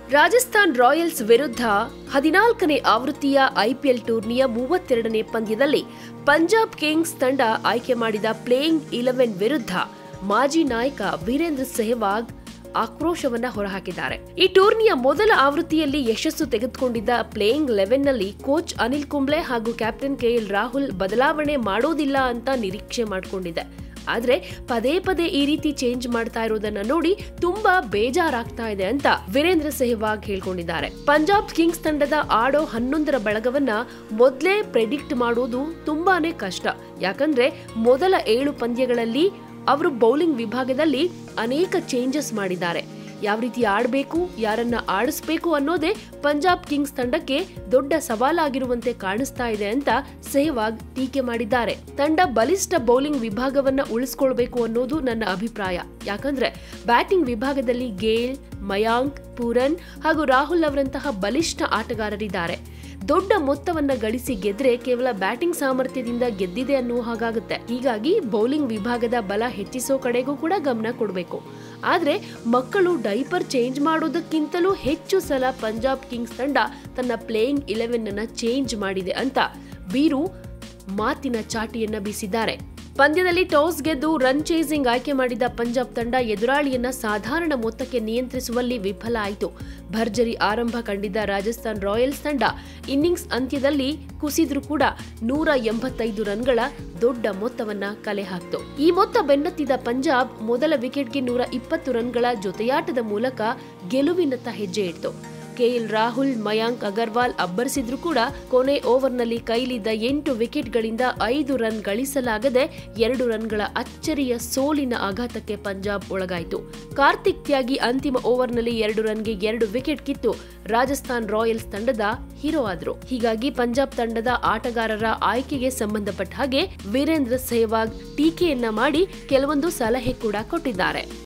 Rajasthan Royals ವಿರುದ್ಧ ಹದಿನಾಲ್ಕನೇ ಆವೃತ್ತಿಯ ಐಪಿಎಲ್ ಟೂರ್ನಿಯ ಮೂವತ್ತೆರಡನೇ ಪಂದ್ಯದಲ್ಲಿ ಪಂಜಾಬ್ ಕಿಂಗ್ಸ್ ತಂಡ ಆಯ್ಕೆ ಮಾಡಿದ ಪ್ಲೇಯಿಂಗ್ ಇಲೆವೆನ್ ವಿರುದ್ಧ ಮಾಜಿ ನಾಯಕ ವೀರೇಂದ್ರ ಸೆಹ್ವಾಗ್ ಆಕ್ರೋಶವನ್ನ ಹೊರಹಾಕಿದ್ದಾರೆ ಈ ಟೂರ್ನಿಯ ಮೊದಲ ಆವೃತ್ತಿಯಲ್ಲಿ ಯಶಸ್ಸು ತೆಗೆದುಕೊಂಡಿದ್ದ ಪ್ಲೇಯಿಂಗ್ ಲೆವೆನ್ನಲ್ಲಿ ಕೋಚ್ ಅನಿಲ್ ಕುಂಬ್ಳೆ ಹಾಗೂ ಕ್ಯಾಪ್ಟನ್ ಕೆಎಲ್ ರಾಹುಲ್ ಬದಲಾವಣೆ ಮಾಡೋದಿಲ್ಲ ಅಂತ ನಿರೀಕ್ಷೆ ಮಾಡಿಕೊಂಡಿದೆ ಆದ್ರೆ ಪದೇ ಪದೇ ಈ ರೀತಿ ಚೇಂಜ್ ಮಾಡ್ತಾ ಇರೋದನ್ನ ನೋಡಿ ತುಂಬಾ ಬೇಜಾರಾಗ್ತಾ ಇದೆ ಅಂತ ವೀರೇಂದ್ರ ಸೆಹ್ವಾಗ್ ಹೇಳ್ಕೊಂಡಿದ್ದಾರೆ ಪಂಜಾಬ್ ಕಿಂಗ್ಸ್ ತಂಡದ ಆಡೋ ಹನ್ನೊಂದರ ಬಳಗವನ್ನ ಮೊದಲೇ ಪ್ರೆಡಿಕ್ಟ್ ಮಾಡೋದು ತುಂಬಾನೇ ಕಷ್ಟ ಯಾಕಂದ್ರೆ ಮೊದಲ ಏಳು ಪಂದ್ಯಗಳಲ್ಲಿ ಅವರು ಬೌಲಿಂಗ್ ವಿಭಾಗದಲ್ಲಿ ಅನೇಕ ಚೇಂಜಸ್ ಮಾಡಿದ್ದಾರೆ ಯಾವ ರೀತಿ ಆಡಬೇಕು ಯಾರನ್ನ ಆಡಿಸ್ಬೇಕು ಅನ್ನೋದೇ ಪಂಜಾಬ್ ಕಿಂಗ್ಸ್ ತಂಡಕ್ಕೆ ದೊಡ್ಡ ಸವಾಲಾಗಿರುವಂತೆ ಕಾಣಿಸ್ತಾ ಇದೆ ಅಂತ ಸೆಹ್ವಾಗ್ ಟೀಕೆ ಮಾಡಿದ್ದಾರೆ ತಂಡ ಬಲಿಷ್ಠ ಬೌಲಿಂಗ್ ವಿಭಾಗವನ್ನ ಉಳಿಸ್ಕೊಳ್ಬೇಕು ಅನ್ನೋದು ನನ್ನ ಅಭಿಪ್ರಾಯ ಯಾಕಂದ್ರೆ ಬ್ಯಾಟಿಂಗ್ ವಿಭಾಗದಲ್ಲಿ ಗೇಲ್ ಮಯಾಂಕ್ ಪೂರನ್ ಹಾಗೂ ರಾಹುಲ್ ಅವರಂತಹ ಬಲಿಷ್ಠ ಆಟಗಾರರಿದ್ದಾರೆ ದೊಡ್ಡ ಮೊತ್ತವನ್ನ ಗಳಿಸಿ ಗೆದ್ರೆ ಕೇವಲ ಬ್ಯಾಟಿಂಗ್ ಸಾಮರ್ಥ್ಯದಿಂದ ಗೆದ್ದಿದೆ ಅನ್ನುವ ಹಾಗಾಗುತ್ತೆ ಹೀಗಾಗಿ ಬೌಲಿಂಗ್ ವಿಭಾಗದ ಬಲ ಹೆಚ್ಚಿಸೋ ಕಡೆಗೂ ಕೂಡ ಗಮನ ಕೊಡಬೇಕು ಆದ್ರೆ ಮಕ್ಕಳು ಡೈಪರ್ ಚೇಂಜ್ ಮಾಡೋದಕ್ಕಿಂತಲೂ ಹೆಚ್ಚು ಸಲ ಪಂಜಾಬ್ ಕಿಂಗ್ಸ್ ತಂಡ ತನ್ನ ಪ್ಲೇಯಿಂಗ್ ಇಲೆವೆನ್ ಅನ್ನ ಚೇಂಜ್ ಮಾಡಿದೆ ಅಂತ ಬೀರು ಮಾತಿನ ಚಾಟಿಯನ್ನ ಬೀಸಿದ್ದಾರೆ ಪಂದ್ಯದಲ್ಲಿ ಟಾಸ್ ಗೆದ್ದು ರನ್ ಚೇಸಿಂಗ್ ಆಯ್ಕೆ ಮಾಡಿದ ಪಂಜಾಬ್ ತಂಡ ಎದುರಾಳಿಯನ್ನ ಸಾಧಾರಣ ಮೊತ್ತಕ್ಕೆ ನಿಯಂತ್ರಿಸುವಲ್ಲಿ ವಿಫಲ ಆಯಿತು ಭರ್ಜರಿ ಆರಂಭ ಕಂಡಿದ್ದ ರಾಜಸ್ಥಾನ್ ರಾಯಲ್ಸ್ ತಂಡ ಇನ್ನಿಂಗ್ಸ್ ಅಂತ್ಯದಲ್ಲಿ ಕುಸಿದ್ರೂ ಕೂಡ ನೂರ ಎಂಬತ್ತೈದು ರನ್ಗಳ ದೊಡ್ಡ ಮೊತ್ತವನ್ನ ಕಲೆ ಹಾಕ್ತು ಈ ಮೊತ್ತ ಬೆನ್ನತ್ತಿದ ಪಂಜಾಬ್ ಮೊದಲ ವಿಕೆಟ್ಗೆ ನೂರ ಇಪ್ಪತ್ತು ರನ್ಗಳ ಜೊತೆಯಾಟದ ಮೂಲಕ ಗೆಲುವಿನತ್ತ ಹೆಜ್ಜೆ ಇಡ್ತು ಕೆಎಲ್ ರಾಹುಲ್ ಮಯಾಂಕ್ ಅಗರ್ವಾಲ್ ಅಬ್ಬರಿಸಿದ್ರು ಕೂಡ ಕೊನೆ ಓವರ್ನಲ್ಲಿ ಕೈಲಿದ್ದ ಎಂಟು ವಿಕೆಟ್ಗಳಿಂದ ಐದು ರನ್ ಗಳಿಸಲಾಗದೆ ಎರಡು ರನ್ಗಳ ಅಚ್ಚರಿಯ ಸೋಲಿನ ಆಘಾತಕ್ಕೆ ಪಂಜಾಬ್ ಒಳಗಾಯಿತು ಕಾರ್ತಿಕ್ ತ್ಯಾಗಿ ಅಂತಿಮ ಓವರ್ನಲ್ಲಿ ಎರಡು ರನ್ಗೆ ಎರಡು ವಿಕೆಟ್ ಕಿತ್ತು ರಾಜಸ್ಥಾನ್ ರಾಯಲ್ಸ್ ತಂಡದ ಹೀರೋ ಆದ್ರು ಹೀಗಾಗಿ ಪಂಜಾಬ್ ತಂಡದ ಆಟಗಾರರ ಆಯ್ಕೆಗೆ ಸಂಬಂಧಪಟ್ಟ ಹಾಗೆ ವೀರೇಂದ್ರ ಸೆಹ್ವಾಗ್ ಟೀಕೆಯನ್ನ ಮಾಡಿ ಕೆಲವೊಂದು ಸಲಹೆ ಕೂಡ ಕೊಟ್ಟಿದ್ದಾರೆ